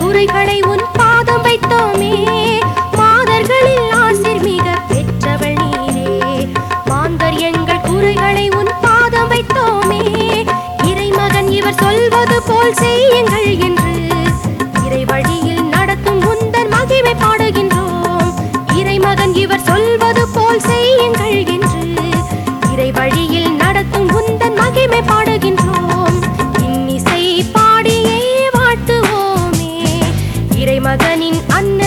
குறைகளை உன் பாதம் வைத்தோமே மாதர்களில் ஆசிர் மிக பெற்றவள் நீரே மாந்தர் எங்கள் குறைகளை உன் பாதம் வைத்தோமே இறைமகன் இவர் சொல்வது போல் செய்யுங்கள் என்று இறை வழியில் நடத்தும் உந்தன் மகிமை பாடுகின்றோம் இறைமகன் இவர் சொல்வது போல் செய்யுங்கள் என்று இறை வழியில் நடத்தும் உந்தன் மகிமை பாடுகின்றோம் இன்னிசை பாடியே வாழ்த்துவோமே இறைமகனின் அன்ன